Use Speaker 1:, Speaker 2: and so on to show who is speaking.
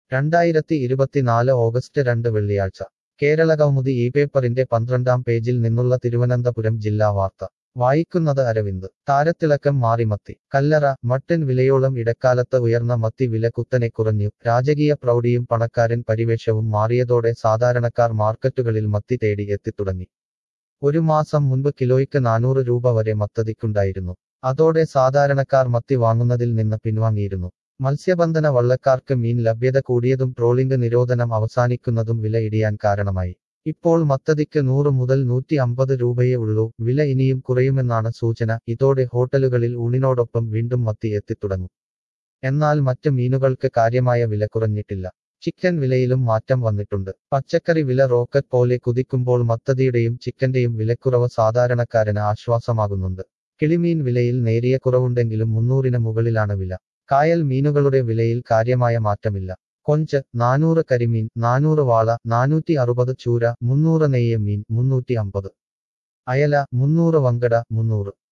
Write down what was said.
Speaker 1: രണ്ടായിരത്തി ഇരുപത്തിനാല് ഓഗസ്റ്റ് രണ്ട് വെള്ളിയാഴ്ച കേരളകൗമുദി ഈ പേപ്പറിന്റെ പന്ത്രണ്ടാം പേജിൽ നിന്നുള്ള തിരുവനന്തപുരം ജില്ലാ വാർത്ത വായിക്കുന്നത് അരവിന്ദ് താരത്തിളക്കം മാറി മത്തി കല്ലറ മട്ടൻ വിലയോളം ഇടക്കാലത്ത് ഉയർന്ന മത്തി വില കുത്തനെ കുറഞ്ഞു രാജകീയ പ്രൗഢിയും പണക്കാരൻ പരിവേഷവും മാറിയതോടെ സാധാരണക്കാർ മാർക്കറ്റുകളിൽ മത്തി തേടി എത്തിത്തുടങ്ങി ഒരു മാസം മുൻപ് കിലോയ്ക്ക് നാനൂറ് രൂപ വരെ മത്തതിക്കുണ്ടായിരുന്നു അതോടെ സാധാരണക്കാർ മത്തി വാങ്ങുന്നതിൽ നിന്ന് പിൻവാങ്ങിയിരുന്നു മത്സ്യബന്ധന വള്ളക്കാർക്ക് മീൻ ലഭ്യത കൂടിയതും ട്രോളിംഗ് നിരോധനം അവസാനിക്കുന്നതും വില ഇടിയാൻ കാരണമായി ഇപ്പോൾ മത്തതിക്ക് നൂറ് മുതൽ നൂറ്റി അമ്പത് രൂപയേ ഉള്ളൂ വില ഇനിയും കുറയുമെന്നാണ് സൂചന ഇതോടെ ഹോട്ടലുകളിൽ ഊണിനോടൊപ്പം വീണ്ടും മത്തി എത്തിത്തുടങ്ങും എന്നാൽ മറ്റ് മീനുകൾക്ക് കാര്യമായ വില കുറഞ്ഞിട്ടില്ല ചിക്കൻ വിലയിലും മാറ്റം വന്നിട്ടുണ്ട് പച്ചക്കറി വില റോക്കറ്റ് പോലെ കുതിക്കുമ്പോൾ മത്തതിയുടെയും ചിക്കന്റെയും വിലക്കുറവ് സാധാരണക്കാരന് ആശ്വാസമാകുന്നുണ്ട് കിളിമീൻ വിലയിൽ നേരിയ കുറവുണ്ടെങ്കിലും മുന്നൂറിന് മുകളിലാണ് വില കായൽ മീനുകളുടെ വിലയിൽ കാര്യമായ മാറ്റമില്ല കൊഞ്ച് നാനൂറ് കരിമീൻ നാനൂറ് വാള നാനൂറ്റി അറുപത് ചൂര മുന്നൂറ് നെയ്യ മീൻ മുന്നൂറ്റി അമ്പത് അയല മുന്നൂറ് വങ്കട മുന്നൂറ്